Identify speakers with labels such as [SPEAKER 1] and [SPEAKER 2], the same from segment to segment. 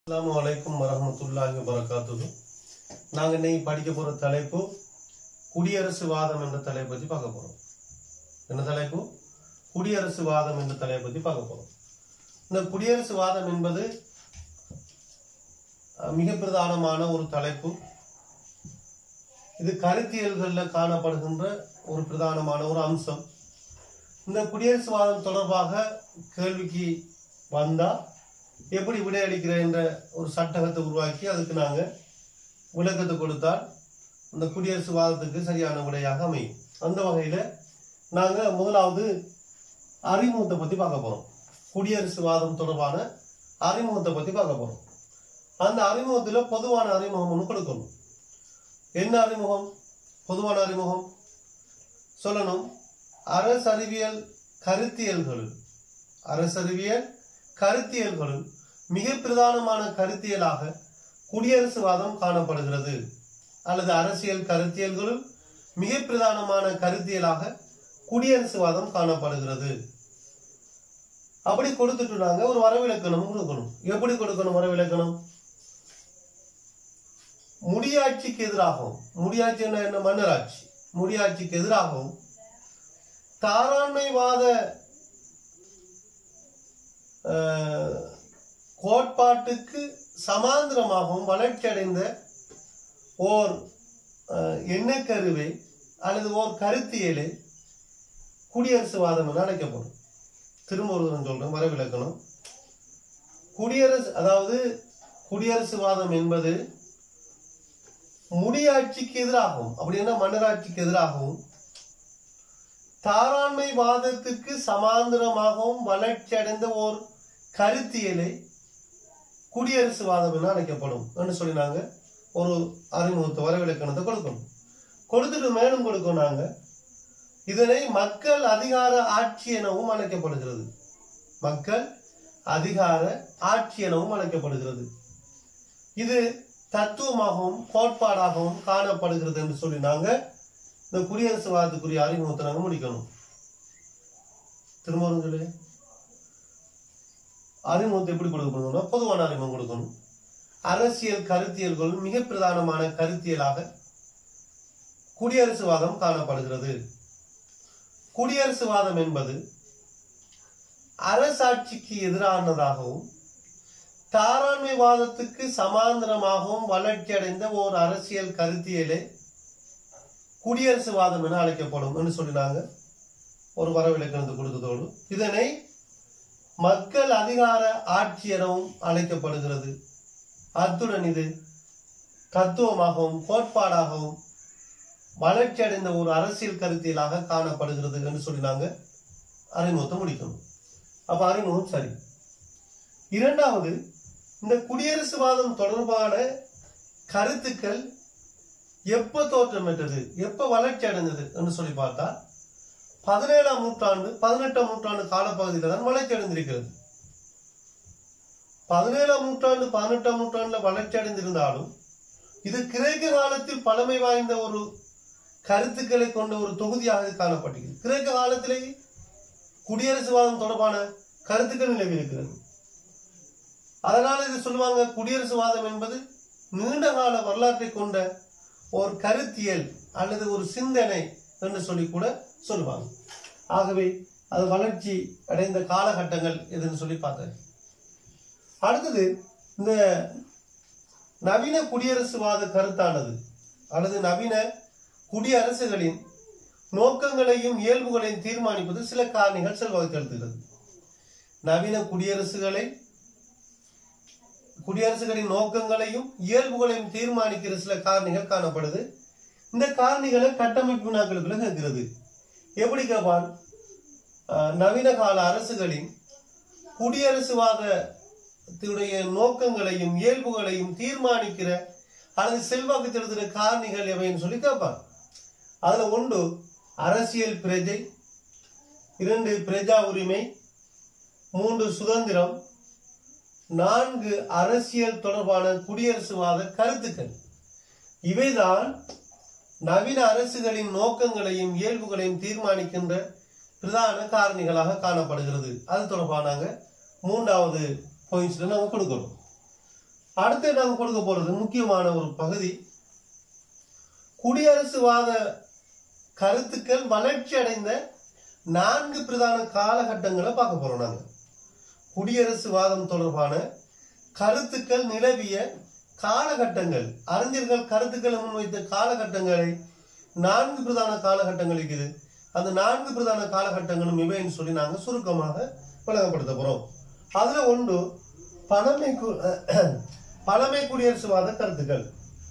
[SPEAKER 1] அஸ்ஸலாமு அலைக்கும் வரஹ்மத்துல்லாஹி வரகாத்துஹு நாங்கள் இன்னைக்கு படிக்க போற தலைப்பு குடியரசுவாதம் என்ற தலைப்பை பத்தி பார்க்க போறோம் என்ன தலைப்பு குடியரசுவாதம் என்ற தலைப்பை பத்தி பார்க்க போறோம் இந்த குடியரசுவாதம் என்பது அஹ், மிக பிரதானமான ஒரு தலைப்பு இது கருத்தியல்கள்ல காணப்படுகின்ற ஒரு பிரதானமான ஒரு அம்சம் இந்த குடியரசுவாதம் தொடர்பாக கேள்விக்கு வந்தா எப்படி விடையளிக்கிற என்ற ஒரு சட்டகத்தை உருவாக்கி அதுக்கு நாங்க விளக்கத்தை கொடுத்தால் இந்த குடியரசுவாதத்துக்கு சரியான விடையாக அமையும் அந்த வகையில நாங்க முதலாவது அறிமுகத்தை பத்தி பார்க்க போறோம் குடியரசுவாதம் தொடர்பான அறிமுகத்தை பத்தி பார்க்க போறோம் அந்த அறிமுகத்துல பொதுவான அறிமுகம் ஒன்று கொடுக்கணும் என்ன அறிமுகம் பொதுவான அறிமுகம் சொல்லணும் அரசறிவியல் கருத்தியல்களுள் அரசறிவியல் கருத்தியல்களுள் மிக பிரதானமான கருத்தியலாக குடியரசுவாதம் காணப்படுகிறது அல்லது அரசியல் கருத்தியல்களுள் மிக பிரதானமான கருத்தியலாக குடியரசுவாதம் காணப்படுகிறது அப்படி கொடுத்துட்டு நாங்க ஒரு வரவிலக்கணம் கொடுக்கணும் எப்படி கொடுக்கணும் வரவிலக்கணம் முடியாட்சிக்கு எதிராகவும் முடியாட்சின்னா என்ன மன்னராட்சி முடியாட்சிக்கு எதிராகவும் தாராண்மைவாத அஹ், கோட்பாட்டுக்கு சமாந்திரமாகவும் வளர்ச்சியடைந்த ஓர் அஹ், எண்ணக்கருவை அல்லது ஓர் கருத்தியலை குடியரசுவாதம் என அழைக்கப்படும் திரும்ப ஒரு தரம் சொல்றேன் வரவிலக்கணம் குடியரசு அதாவது குடியரசுவாதம் என்பது முடியாட்சிக்கு எதிராகவும் அப்படின்னா மன்னராட்சிக்கு எதிராகவும் தாராண்மை வாதத்துக்கு சமாந்தரமாகவும் வளர்ச்சி அடைந்த ஓர் கருத்தியலை குடியரசுவாதம் என அழைக்கப்படும் என்று சொல்லினாங்க ஒரு அறிமுகத்தை வரவிலக்கணத்தை கொடுக்கணும் கொடுத்துட்டு மேலும் கொடுக்கணும் நாங்க இதனை மக்கள் அதிகார ஆட்சி எனவும் அழைக்கப்படுகிறது மக்கள் அதிகார ஆட்சி எனவும் அழைக்கப்படுகிறது இது தத்துவமாகவும் கோட்பாடாகவும் காணப்படுகிறது என்று சொல்லி நாங்க இந்த குடியரசுவாதத்துக்குரிய அறிமுகத்தை நாங்க முடிக்கணும் திரும்ப ஒரு சொல்லு அறிமுகத்தை எப்படி கொடுக்கணும்னா பொதுவான அறிமுகம் கொடுக்கணும் அரசியல் கருத்தியல்கள் மிக பிரதானமான கருத்தியலாக குடியரசுவாதம் காணப்படுகிறது குடியரசுவாதம் என்பது அரசாட்சிக்கு எதிரானதாகவும் தாராண்மைவாதத்துக்கு சமாந்தரமாகவும் வளர்ச்சி அடைந்த ஓர் அரசியல் கருத்தியலே குடியரசுவாதம் என அழைக்கப்படும் என்று சொல்லினாங்க ஒரு வரவிலக்கணத்தை கொடுத்ததோடு இதனை மக்கள் அதிகார ஆட்சி எனவும் அழைக்கப்படுகிறது அத்துடன் இது தத்துவமாகவும் கோட்பாடாகவும் வளர்ச்சி அடைந்த ஒரு அரசியல் கருத்தியலாக காணப்படுகிறது என்று சொல்லினாங்க அறிமுகத்தை முடிக்கணும் அப்ப அறிமுகம் சரி இரண்டாவது இந்த குடியரசுவாதம் தொடர்பான கருத்துக்கள் எப்ப தோற்றம் பெற்றது எப்ப வளர்ச்சி அடைந்தது என்று சொல்லி பார்த்தா பதினேழாம் நூற்றாண்டு பதினெட்டாம் நூற்றாண்டு காலப்பகுதியில் தான் வளர்ச்சி அடைந்திருக்கிறது பதினேழாம் நூற்றாண்டு பதினெட்டாம் நூற்றாண்டுல வளர்ச்சி அடைந்திருந்தாலும் இது கிரேக்க காலத்தில் பழமை வாய்ந்த ஒரு கருத்துக்களை கொண்ட ஒரு தொகுதியாக இது காணப்பட்டிருக்கிறது கிரேக்க காலத்திலேயே குடியரசுவாதம் தொடர்பான கருத்துக்கள் நிலவி இருக்கிறது அதனால இது சொல்லுவாங்க குடியரசுவாதம் என்பது நீண்ட கால வரலாற்றை கொண்ட ஒரு கருத்தியல் அல்லது ஒரு சிந்தனை என்று சொல்லி கூட சொல்லுவாங்க ஆகவே அது வளர்ச்சி அடைந்த காலகட்டங்கள் எதுன்னு சொல்லி பார்த்தேன் அடுத்தது இந்த நவீன குடியரசுவாத கருத்தானது அல்லது நவீன குடியரசுகளின் நோக்கங்களையும் இயல்புகளையும் தீர்மானிப்பது சில காரணிகள் செல்வாக்கு செலுத்துகிறது நவீன குடியரசுகளை குடியரசுகளின் நோக்கங்களையும் இயல்புகளையும் தீர்மானிக்கிற சில காரணிகள் காணப்படுது இந்த காரணிகளை கட்டமைப்பு வினாக்களுக்குள்ள கேட்கிறது எப்படி கேட்பான் அஹ், நவீன கால அரசுகளின் குடியரசுவாதத்துடைய நோக்கங்களையும் இயல்புகளையும் தீர்மானிக்கிற அல்லது செல்வாக்கு செலுத்துகிற காரணிகள் எவைன்னு சொல்லி கேட்பான் அதுல ஒன்று அரசியல் பிரஜை இரண்டு பிரஜா உரிமை மூன்று சுதந்திரம் நான்கு அரசியல் தொடர்பான குடியரசுவாத கருத்துக்கள் இவைதான் நவீன அரசுகளின் நோக்கங்களையும் இயல்புகளையும் தீர்மானிக்கின்ற பிரதான காரணிகளாக காணப்படுகிறது அது தொடர்பாக நாங்க மூன்றாவது பாயிண்ட்ஸ்ல நாங்க கொடுக்கணும் அடுத்து நாங்கள் கொடுக்க போறது முக்கியமான ஒரு பகுதி குடியரசுவாத கருத்துக்கள் வளர்ச்சி அடைந்த நான்கு பிரதான காலகட்டங்களை பார்க்க போறோம் நாங்க குடியரசுவாதம் தொடர்பான கருத்துக்கள் நிலவிய காலகட்டங்கள் அறிஞர்கள் கருத்துக்களை முன்வைத்த காலகட்டங்களை நான்கு பிரதான காலகட்டங்கள் இருக்குது அந்த நான்கு பிரதான காலகட்டங்களும் இவைன்னு சொல்லி நாங்க சுருக்கமாக விளங்கப்படுத்த போறோம் அதுல ஒன்று பழமை கு- பழமை குடியரசுவாத கருத்துக்கள்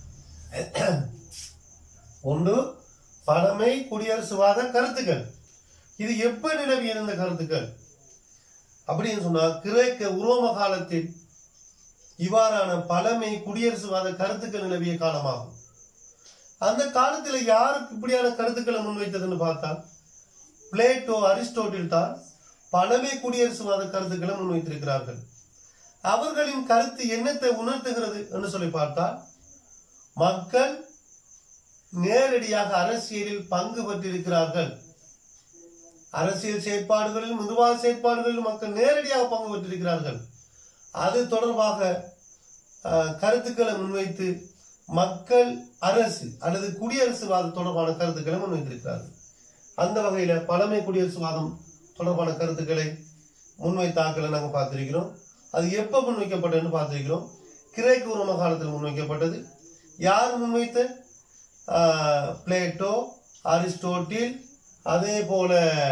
[SPEAKER 1] ஒன்று பழமை குடியரசுவாத கருத்துக்கள் இது எப்ப நிலவி இருந்த கருத்துக்கள் அப்படின்னு சொன்னா கிரேக்க உரோம காலத்தில் இவ்வாறான பழமை குடியரசுவாத கருத்துக்கள் நிலவிய காலமாகும் அந்த காலத்துல யாருக்கு இப்படியான கருத்துக்களை முன்வைத்ததுன்னு பார்த்தால் பிளேட்டோ அரிஸ்டோட்டில் தான் பழமை குடியரசுவாத கருத்துக்களை முன்வைத்திருக்கிறார்கள் அவர்களின் கருத்து என்னத்தை உணர்த்துகிறது என்று சொல்லி பார்த்தால் மக்கள் நேரடியாக அரசியலில் பங்கு பெற்றிருக்கிறார்கள் அரசியல் செயற்பாடுகளில் நிர்வாக செயற்பாடுகளில் மக்கள் நேரடியாக பங்கு பெற்றிருக்கிறார்கள் அது தொடர்பாக அஹ், கருத்துக்களை முன்வைத்து மக்கள் அரசு அல்லது குடியரசுவாத தொடர்பான கருத்துக்களை முன்வைத்திருக்கிறார்கள் அந்த வகையில பழமை குடியரசுவாதம் தொடர்பான கருத்துக்களை முன்வைத்தாக்களை நாங்கள் பார்த்திருக்கிறோம் அது எப்ப முன்வைக்கப்பட்டதுன்னு பார்த்திருக்கிறோம் கிரேக்க உரோம காலத்தில் முன்வைக்கப்பட்டது யார் முன்வைத்த ஆஹ், பிளேட்டோ அரிஸ்டோட்டில் அதே போல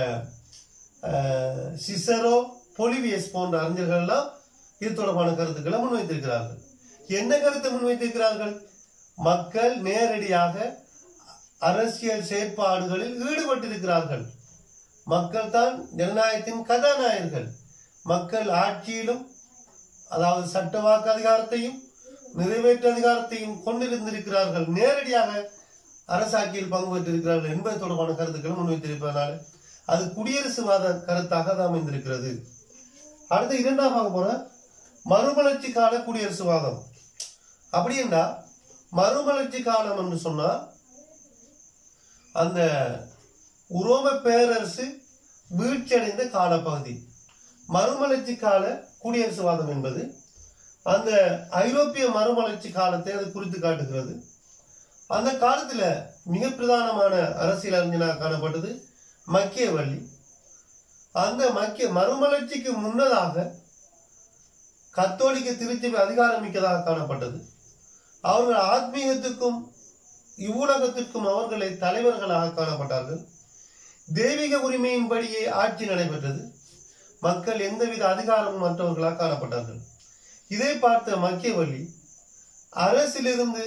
[SPEAKER 1] ஆஹ், சிசரோ பொலிவியஸ் போன்ற அறிஞர்கள் எல்லாம் இது தொடர்பான கருத்துக்களை முன்வைத்திருக்கிறார்கள் என்ன கருத்தை முன்வைத்திருக்கிறார்கள் மக்கள் நேரடியாக அரசியல் செயற்பாடுகளில் ஈடுபட்டிருக்கிறார்கள் மக்கள் தான் ஜனநாயகத்தின் கதாநாயகர்கள் மக்கள் ஆட்சியிலும் அதாவது சட்ட வாக்கு அதிகாரத்தையும் நிறைவேற்று அதிகாரத்தையும் கொண்டிருந்திருக்கிறார்கள் நேரடியாக அரசாட்சியில் பங்கு பெற்றிருக்கிறார்கள் என்பது தொடர்பான கருத்துக்களை முன்வைத்திருப்பதனால அது குடியரசுவாத கருத்தாக அது அமைந்திருக்கிறது அடுத்து இரண்டாம் பார்க்க போற மறுமலர்ச்சி கால குடியரசுவாதம் அப்படின்னா மறுமலர்ச்சி காலம் என்று சொன்னால் அந்த உரோம பேரரசு வீழ்ச்சியடைந்த காலப்பகுதி மறுமலர்ச்சி கால குடியரசுவாதம் என்பது அந்த ஐரோப்பிய மறுமலர்ச்சி காலத்தை அது குறித்து காட்டுகிறது அந்த காலத்துல மிக பிரதானமான அரசியல் அறிஞனாக காணப்பட்டது மக்கியவள்ளி அந்த மக்கிய மறுமலர்ச்சிக்கு முன்னதாக கத்தோலிக்க திருச்சபை அதிகாரம் மிக்கதாக காணப்பட்டது அவர்கள் ஆத்மீகத்துக்கும் இவ்வுலகத்திற்கும் அவர்களை தலைவர்களாக காணப்பட்டார்கள் தெய்வீக உரிமையின்படியே ஆட்சி நடைபெற்றது மக்கள் எந்தவித அதிகாரமும் மற்றவர்களாக காணப்பட்டார்கள் இதை பார்த்த மக்கியவள்ளி அரசிலிருந்து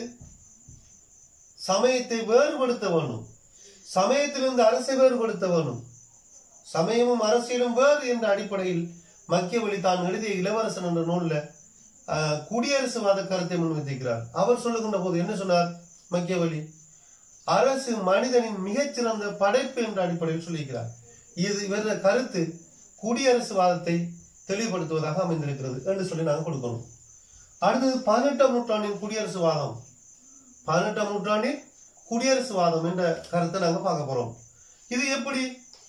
[SPEAKER 1] சமயத்தை வேறுபடுத்த வேண்டும் சமயத்திலிருந்து அரசை வேறுபடுத்த வேண்டும் சமயமும் அரசியலும் வேறு என்ற அடிப்படையில் மக்கியவழி தான் எழுதிய இளவரசன் என்ற நூல்ல ஆஹ், குடியரசுவாத கருத்தை முன்வைத்திருக்கிறார் அவர் சொல்லுகின்ற போது என்ன சொன்னார் மக்கியவழி அரசு மனிதனின் மிகச்சிறந்த படைப்பு என்ற அடிப்படையில் சொல்லியிருக்கிறார் இது இவரது கருத்து குடியரசுவாதத்தை தெளிவுபடுத்துவதாக அமைந்திருக்கிறது என்று சொல்லி நாங்கள் கொடுக்கணும் அடுத்தது பதினெட்டாம் நூற்றாண்டின் குடியரசுவாதம் பதினெட்டாம் நூற்றாண்டில் குடியரசுவாதம் என்ற கருத்தை நாங்க பார்க்க போறோம் இது எப்படி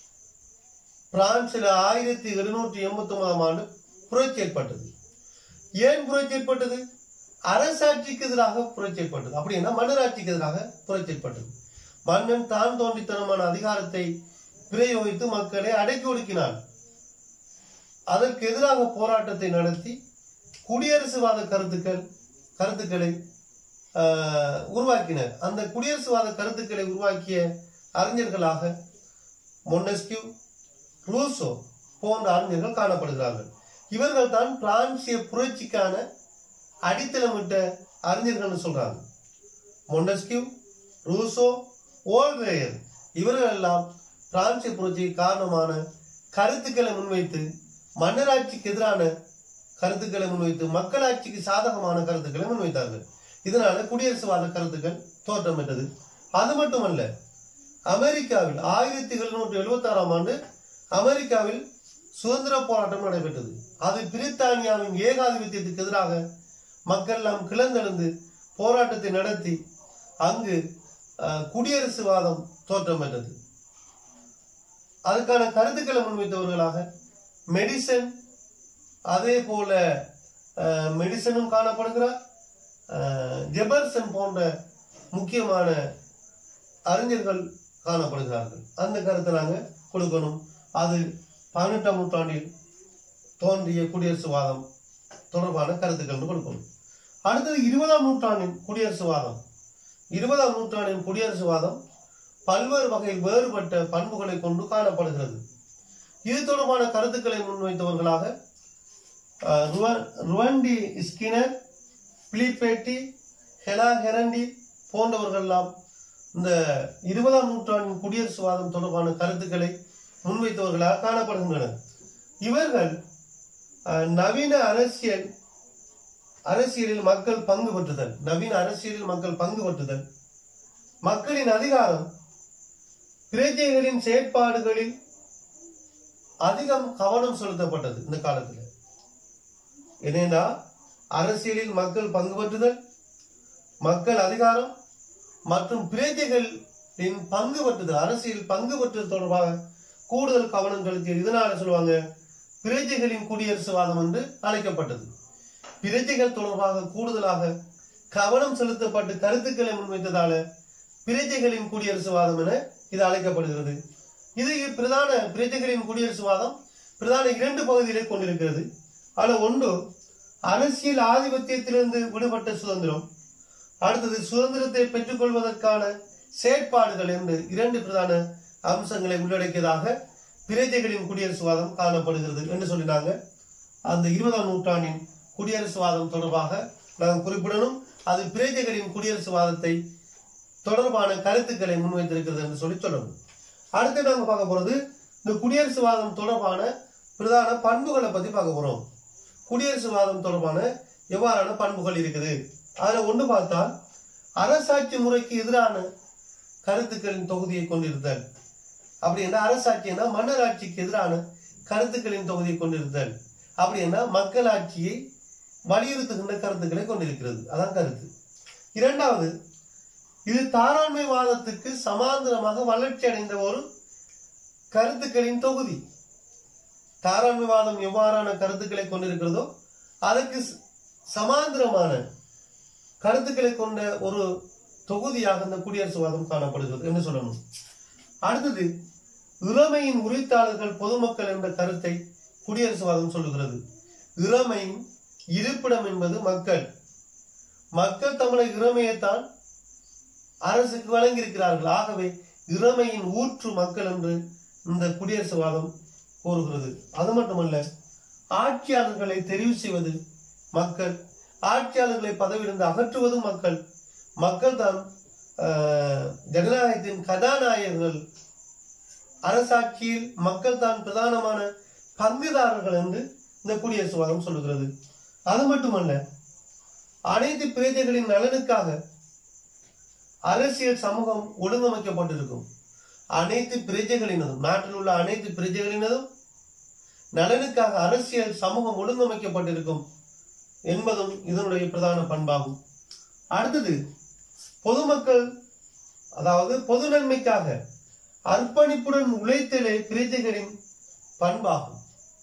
[SPEAKER 1] பிரான்சில் ஆயிரத்தி எழுநூற்றி எண்பத்தி ஒன்பதாம் ஆண்டு புரட்சி ஏற்பட்டது ஏன் புரட்சி ஏற்பட்டது அரசாட்சிக்கு எதிராக புரட்சி ஏற்பட்டது அப்படின்னா மன்னராட்சிக்கு எதிராக புரட்சி ஏற்பட்டது மன்னன் தான் தோன்றித்தனமான அதிகாரத்தை பிரயோகித்து மக்களை அடக்கி ஒடுக்கினான் அதற்கு எதிராக போராட்டத்தை நடத்தி குடியரசுவாத கருத்துக்கள் கருத்துக்களை ஆஹ், உருவாக்கினர் அந்த குடியரசுவாத கருத்துக்களை உருவாக்கிய அறிஞர்களாக மொன்னஸ்கியூ ரூசோ போன்ற அறிஞர்கள் காணப்படுகிறார்கள் இவர்கள் தான் பிரான்சிய புரட்சிக்கான அடித்தளமிட்ட அறிஞர்கள்னு சொல்றாங்க மொண்டஸ்கியூ ரூசோ ஓல்ரேயர் இவர்கள் எல்லாம் பிரான்சிய புரட்சிக்கு காரணமான கருத்துக்களை முன்வைத்து மன்னராட்சிக்கு எதிரான கருத்துக்களை முன்வைத்து மக்களாட்சிக்கு சாதகமான கருத்துக்களை முன்வைத்தார்கள் இதனால குடியரசுவாத கருத்துக்கள் தோற்றம் பெற்றது அது மட்டுமல்ல அமெரிக்காவில் ஆயிரத்தி எழுநூற்றி எழுபத்தி ஆறாம் ஆண்டு அமெரிக்காவில் சுதந்திர போராட்டம் நடைபெற்றது அது பிரித்தானியாவின் ஏகாதிபத்தியத்துக்கு எதிராக மக்கள் எல்லாம் கிளர்ந்தெழுந்து போராட்டத்தை நடத்தி அங்கு அஹ், குடியரசுவாதம் தோற்றம் பெற்றது அதுக்கான கருத்துக்களை முன்வைத்தவர்களாக மெடிசன் அதே போல மெடிசனும் காணப்படுகிறார் அஹ், ஜெபர்சன் போன்ற முக்கியமான அறிஞர்கள் காணப்படுகிறார்கள் அந்த கருத்தை நாங்கள் கொடுக்கணும் அது பதினெட்டாம் நூற்றாண்டில் தோன்றிய குடியரசுவாதம் தொடர்பான கருத்துக்கள் கொடுக்கணும் அடுத்தது இருபதாம் நூற்றாண்டின் குடியரசுவாதம் இருபதாம் நூற்றாண்டின் குடியரசுவாதம் பல்வேறு வகையில் வேறுபட்ட பண்புகளை கொண்டு காணப்படுகிறது இது தொடர்பான கருத்துக்களை முன்வைத்தவர்களாக அஹ், ருவ- ருவண்டி ஸ்கினர் பிலிப்பேட்டி ஹெலா ஹெரண்டி போன்றவர்களெல்லாம் இந்த இருபதாம் நூற்றாண்டின் குடியரசுவாதம் தொடர்பான கருத்துக்களை முன்வைத்தவர்களாக காணப்படுகின்றனர் இவர்கள் அஹ், நவீன அரசியல் அரசியலில் மக்கள் பங்கு பெற்றுதல் நவீன அரசியலில் மக்கள் பங்கு பெற்றுதல் மக்களின் அதிகாரம் பிரஜைகளின் செயற்பாடுகளில் அதிகம் கவனம் செலுத்தப்பட்டது இந்த காலத்தில் என்னென்னா அரசியலில் மக்கள் பங்கு பெற்றுதல் மக்கள் அதிகாரம் மற்றும் பிரஜைகளின் பங்கு பெற்றுதல் அரசியல் பங்கு பெற்றுதல் தொடர்பாக கூடுதல் கவனம் செலுத்தியது இதனால சொல்லுவாங்க பிரஜைகளின் குடியரசுவாதம் என்று அழைக்கப்பட்டது பிரஜைகள் தொடர்பாக கூடுதலாக கவனம் செலுத்தப்பட்டு கருத்துக்களை முன்வைத்ததால பிரஜைகளின் குடியரசுவாதம் என இது அழைக்கப்படுகிறது இது பிரதான பிரஜைகளின் குடியரசுவாதம் பிரதான இரண்டு பகுதிகளை கொண்டிருக்கிறது அதில் ஒன்று அரசியல் ஆதிபத்தியத்திலிருந்து விடுபட்ட சுதந்திரம் அடுத்தது சுதந்திரத்தை பெற்றுக்கொள்வதற்கான செயற்பாடுகள் என்று இரண்டு பிரதான அம்சங்களை உள்ளடக்கியதாக பிரஜைகளின் குடியரசுவாதம் காணப்படுகிறது என்று சொல்லினாங்க அந்த இருபதாம் நூற்றாண்டின் குடியரசுவாதம் தொடர்பாக நாம் குறிப்பிடணும் அது பிரஜைகளின் குடியரசுவாதத்தை தொடர்பான கருத்துக்களை முன்வைத்திருக்கிறது என்று சொல்லி சொல்லணும் அடுத்து நாங்க பார்க்க போறது இந்த குடியரசுவாதம் தொடர்பான பிரதான பண்புகளை பத்தி பார்க்க போறோம் குடியரசுவாதம் தொடர்பான எவ்வாறான பண்புகள் இருக்குது அதுல ஒன்று பார்த்தால் அரசாட்சி முறைக்கு எதிரான கருத்துக்களின் தொகுதியை கொண்டிருத்தல் அப்படின்னா அரசாட்சினா மன்னராட்சிக்கு எதிரான கருத்துக்களின் தொகுதியை கொண்டிருத்தல் அப்படின்னா மக்களாட்சியை வலியுறுத்துகின்ற கருத்துக்களை கொண்டிருக்கிறது அதான் கருத்து இரண்டாவது இது தாராண்மைவாதத்துக்கு சமாந்தரமாக வளர்ச்சி அடைந்த ஒரு கருத்துக்களின் தொகுதி தாராண்மைவாதம் எவ்வாறான கருத்துக்களை கொண்டிருக்கிறதோ அதற்கு ச- சமாந்தரமான கருத்துக்களை கொண்ட ஒரு தொகுதியாக இந்த குடியரசுவாதம் காணப்படுகிறது என்று சொல்லணும் அடுத்தது இளமையின் உரித்தாளர்கள் பொதுமக்கள் என்ற கருத்தை குடியரசுவாதம் சொல்லுகிறது இளமையின் இருப்பிடம் என்பது மக்கள் மக்கள் தமிழை இளமையைத்தான் அரசுக்கு வழங்கியிருக்கிறார்கள் ஆகவே இளமையின் ஊற்று மக்கள் என்று இந்த குடியரசுவாதம் கூறுகிறது அது மட்டுமல்ல ஆட்சியாளர்களை தெரிவு செய்வது மக்கள் ஆட்சியாளர்களை பதவியிலிருந்து அகற்றுவதும் மக்கள் மக்கள் தான் ஆஹ், ஜனநாயகத்தின் கதாநாயகர்கள் அரசாட்சியில் மக்கள் தான் பிரதானமான பங்குதாரர்கள் என்று இந்த குடியரசுவாதம் சொல்லுகிறது அது மட்டுமல்ல அனைத்து பிரஜைகளின் நலனுக்காக அரசியல் சமூகம் ஒழுங்கமைக்கப்பட்டிருக்கும் அனைத்து பிரஜைகளினதும் நாட்டில் உள்ள அனைத்து பிரஜைகளினதும் நலனுக்காக அரசியல் சமூகம் ஒழுங்கமைக்கப்பட்டிருக்கும் என்பதும் இதனுடைய பிரதான பண்பாகும் அடுத்தது பொதுமக்கள் அதாவது பொது நன்மைக்காக அர்ப்பணிப்புடன் உழைத்தலே பிரஜைகளின் பண்பாகும்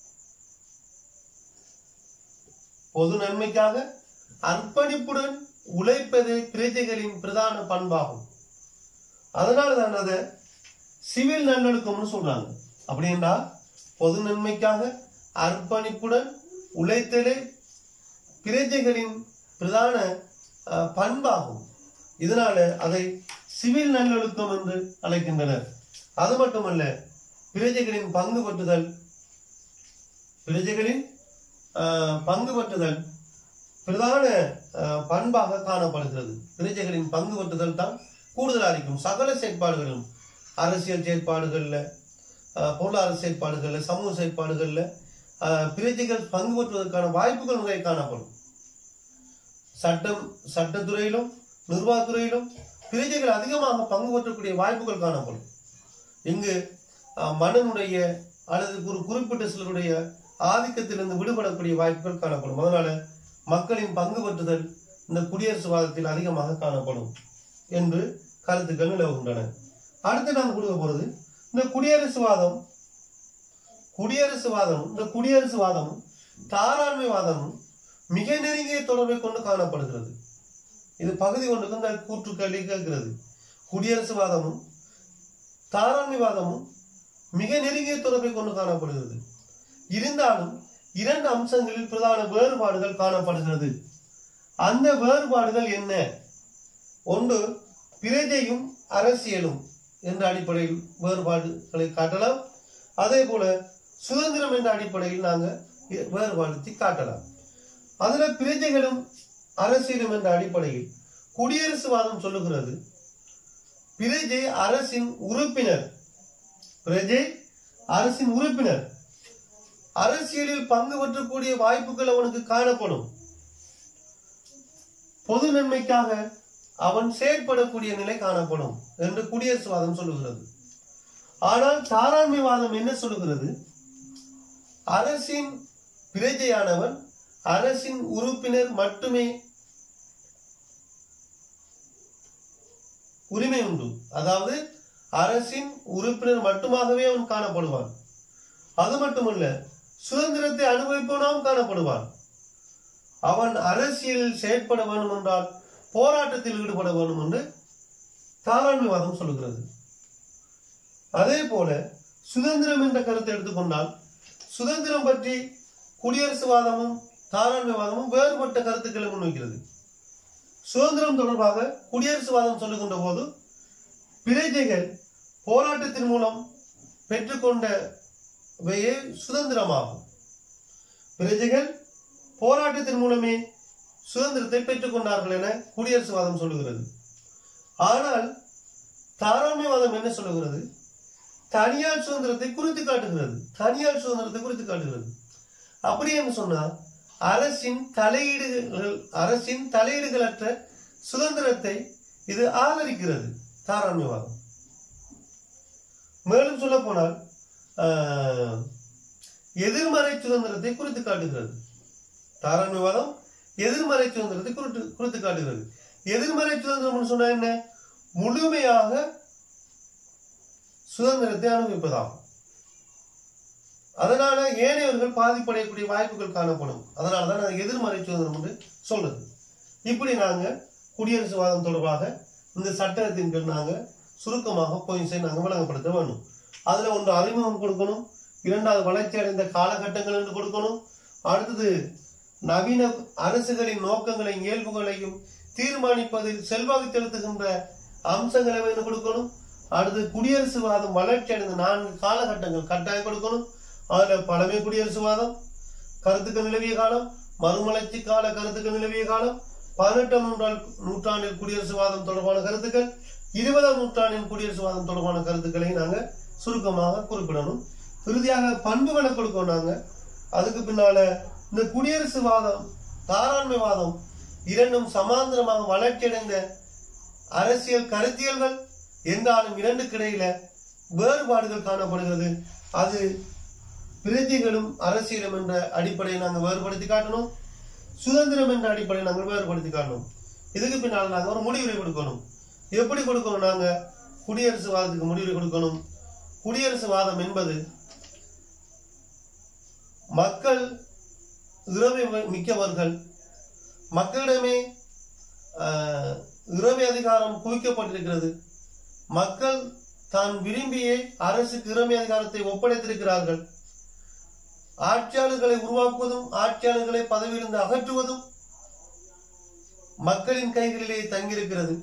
[SPEAKER 1] பொது நன்மைக்காக அர்ப்பணிப்புடன் உழைப்பது பிரஜைகளின் பிரதான பண்பாகும் அதனால தான் அதை சிவில் நல்லொழுக்கம்னு சொல்றாங்க அப்படின்னா பொது நன்மைக்காக அர்ப்பணிப்புடன் உழைத்தலே பிரஜைகளின் பிரதான அஹ், பண்பாகும் இதனால அதை சிவில் நல்லொழுக்கம் என்று அழைக்கின்றனர் அது மட்டுமல்ல பிரஜைகளின் பங்கு பற்றுதல் பிரஜைகளின் அஹ், பங்கு பற்றுதல் பிரதான அஹ், பண்பாக காணப்படுகிறது பிரஜைகளின் பங்கு பற்றுதல் தான் கூடுதலாக இருக்கும் சகல செயற்பாடுகளிலும் அரசியல் செயற்பாடுகள்ல அஹ், பொருளாதார செயற்பாடுகள்ல சமூக செயற்பாடுகள்ல அஹ், பிரஜைகள் பங்கு பெற்றுவதற்கான வாய்ப்புகள் நிறைய காணப்படும் சட்டம் சட்டத்துறையிலும் நிர்வாகத்துறையிலும் பிரஜைகள் அதிகமாக பங்கு பெற்றக்கூடிய வாய்ப்புகள் காணப்படும் இங்கு அஹ், மன்னனுடைய அல்லது ஒரு குறிப்பிட்ட சிலருடைய ஆதிக்கத்திலிருந்து விடுபடக்கூடிய வாய்ப்புகள் காணப்படும் அதனால மக்களின் பங்கு பெற்றுதல் இந்த குடியரசுவாதத்தில் அதிகமாக காணப்படும் என்று கருத்துக்கள் நிலவுகின்றன அடுத்து நாம் கொடுக்க போறது இந்த குடியரசுவாதம் குடியரசுவாதமும் இந்த குடியரசுவாதமும் தாராண்மைவாதமும் மிக நெருங்கிய தொடர்பை கொண்டு காணப்படுகிறது இது பகுதி ஒன்றுக்கு இந்த கூற்று கேள்வி கேட்கிறது குடியரசுவாதமும் தாராண்மைவாதமும் மிக நெருங்கிய தொடர்பை கொண்டு காணப்படுகிறது இருந்தாலும் இரண்டு அம்சங்களில் பிரதான வேறுபாடுகள் காணப்படுகிறது அந்த வேறுபாடுகள் என்ன ஒன்று பிரஜையும் அரசியலும் என்ற அடிப்படையில் வேறுபாடுகளை காட்டலாம் அதே போல சுதந்திரம் என்ற அடிப்படையில் நாங்கள் வேறுபாடுத்தி காட்டலாம் அதுல பிரஜைகளும் அரசியலும் என்ற அடிப்படையில் குடியரசுவாதம் சொல்லுகிறது பிரஜை அரசின் உறுப்பினர் பிரஜை அரசின் உறுப்பினர் அரசியலில் பங்கு பெற்றக்கூடிய வாய்ப்புகள் அவனுக்கு காணப்படும் பொது நன்மைக்காக அவன் செயற்படக்கூடிய நிலை காணப்படும் என்று குடியரசுவாதம் சொல்லுகிறது ஆனால் தாராண்மைவாதம் என்ன சொல்லுகிறது அரசின் பிரஜையானவன் அரசின் உறுப்பினர் மட்டுமே உரிமை உண்டு அதாவது அரசின் உறுப்பினர் மட்டுமாகவே அவன் காணப்படுவான் அது மட்டுமல்ல சுதந்திரத்தை அனுபவிப்பவனாகவும் காணப்படுவான் அவன் அரசியலில் செயற்பட வேண்டும் என்றால் போராட்டத்தில் ஈடுபட வேண்டும் என்று தாராண்மைவாதம் சொல்லுகிறது அதே போல சுதந்திரம் என்ற கருத்தை எடுத்துக்கொண்டால் சுதந்திரம் பற்றி குடியரசுவாதமும் தாராண்மைவாதமும் வேறுபட்ட கருத்துக்களை முன்வைக்கிறது சுதந்திரம் தொடர்பாக குடியரசுவாதம் சொல்லுகின்ற போது பிரஜைகள் போராட்டத்தின் மூலம் பெற்றுக்கொண்டவையே சுதந்திரமாகும் பிரஜைகள் போராட்டத்தின் மூலமே சுதந்திரத்தை பெற்றுக்கொண்டார்கள் என குடியரசுவாதம் சொல்லுகிறது ஆனால் தாராண்மைவாதம் என்ன சொல்லுகிறது தனியார் சுதந்திரத்தை குறித்து காட்டுகிறது தனியார் சுதந்திரத்தை குறித்து காட்டுகிறது அப்படி என்று சொன்னால் அரசின் தலையீடுகள் அரசின் தலையீடுகளற்ற சுதந்திரத்தை இது ஆதரிக்கிறது தாராண்மைவாதம் மேலும் சொல்ல போனால் எதிர்மறை சுதந்திரத்தை குறித்து காட்டுகிறது தாராண்மைவாதம் எதிர்மறை சுதந்திரத்தை குறித்து குறித்து காட்டுகிறது எதிர்மறை சுதந்திரம் சொன்னா என்ன முழுமையாக சுதந்திரத்தை அனுபவிப்பதாகும் அதனால ஏனையவர்கள் பாதிப்படையக்கூடிய வாய்ப்புகள் காணப்படும் அதனால தான் அது எதிர்மறை சுதந்திரம் என்று சொல்றது இப்படி நாங்க குடியரசுவாதம் தொடர்பாக இந்த சட்டத்தின் கீழ் நாங்க சுருக்கமாக பாயிண்ட்ஸை நாங்க வழங்கப்படுத்த வேண்டும் அதுல ஒன்று அறிமுகம் கொடுக்கணும் இரண்டாவது வளர்ச்சி அடைந்த காலகட்டங்கள் என்று கொடுக்கணும் அடுத்தது நவீன அரசுகளின் நோக்கங்களையும் இயல்புகளையும் தீர்மானிப்பதில் செல்வாக்கு செலுத்துகின்ற அம்சங்களை வேணும் கொடுக்கணும் அடுத்து குடியரசுவாதம் வளர்ச்சி அடைந்த நான்கு காலகட்டங்கள் கட்டாயம் கொடுக்கணும் அதுல பழமை குடியரசுவாதம் கருத்துக்கள் நிலவிய காலம் மறுமலர்ச்சி கால கருத்துக்கள் நிலவிய காலம் பதினெட்டாம் நூற்றாண்டு நூற்றாண்டில் குடியரசுவாதம் தொடர்பான கருத்துக்கள் இருபதாம் நூற்றாண்டின் குடியரசுவாதம் தொடர்பான கருத்துக்களை நாங்க சுருக்கமாக குறிப்பிடணும் இறுதியாக பண்புகளை கொடுக்கணும் நாங்க அதுக்கு பின்னால இந்த குடியரசுவாதம் தாராண்மைவாதம் இரண்டும் சமாந்தரமாக வளர்ச்சியடைந்த அரசியல் கருத்தியல்கள் என்றாலும் இரண்டுக்கு இடையில வேறுபாடுகள் காணப்படுகிறது அது பிரதிகளும் அரசியலும் என்ற அடிப்படையை நாங்கள் வேறுபடுத்தி காட்டணும் சுதந்திரம் என்ற அடிப்படையை நாங்கள் வேறுபடுத்தி காட்டணும் இதுக்கு பின்னால் நாங்கள் ஒரு முடிவுரை கொடுக்கணும் எப்படி கொடுக்கணும் நாங்க குடியரசுவாதத்துக்கு முடிவுரை கொடுக்கணும் குடியரசுவாதம் என்பது மக்கள் இறமை மிக்கவர்கள் மக்களிடமே ஆஹ், இறமை அதிகாரம் குவிக்கப்பட்டிருக்கிறது மக்கள் தான் விரும்பியே அரசுக்கு இறமை அதிகாரத்தை ஒப்படைத்திருக்கிறார்கள் ஆட்சியாளர்களை உருவாக்குவதும் ஆட்சியாளர்களை பதவியிலிருந்து அகற்றுவதும் மக்களின் கைகளிலே தங்கியிருக்கிறது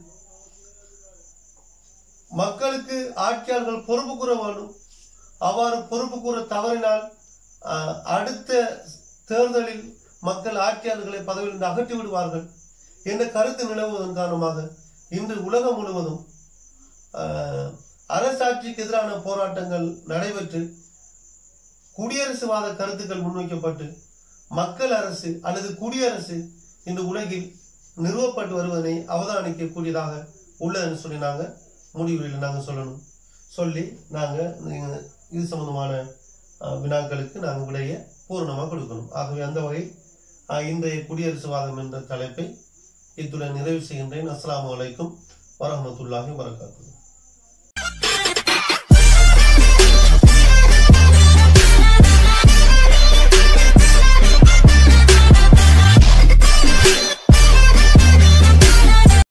[SPEAKER 1] மக்களுக்கு ஆட்சியாளர்கள் பொறுப்பு கூற வேண்டும் அவ்வாறு பொறுப்பு கூற தவறினால் ஆஹ், அடுத்த தேர்தலில் மக்கள் ஆட்சியாளர்களை பதவியிலிருந்து அகற்றி விடுவார்கள் என்ற கருத்து நிலவுவதன் காரணமாக இன்று உலகம் முழுவதும் ஆஹ், அரசாட்சிக்கு எதிரான போராட்டங்கள் நடைபெற்று குடியரசுவாத கருத்துக்கள் முன்வைக்கப்பட்டு மக்கள் அரசு அல்லது குடியரசு இன்று உலகில் நிறுவப்பட்டு வருவதனை அவதானிக்கக்கூடியதாக உள்ளதுன்னு சொல்லி நாங்க முடிவுரையில் நாங்க சொல்லணும் சொல்லி நாங்க நீங்க இது சம்பந்தமான அஹ், வினாக்களுக்கு நாங்கள் விடைய பூரணமாக கொடுக்கணும் ஆகவே அந்த வகையில் அஹ், இன்றைய குடியரசுவாதம் என்ற தலைப்பை இத்துடன் நிறைவு செய்கின்றேன் அஸ்ஸலாமு அலைக்கும் வரஹ்மத்துல்லாஹி வரகாத்து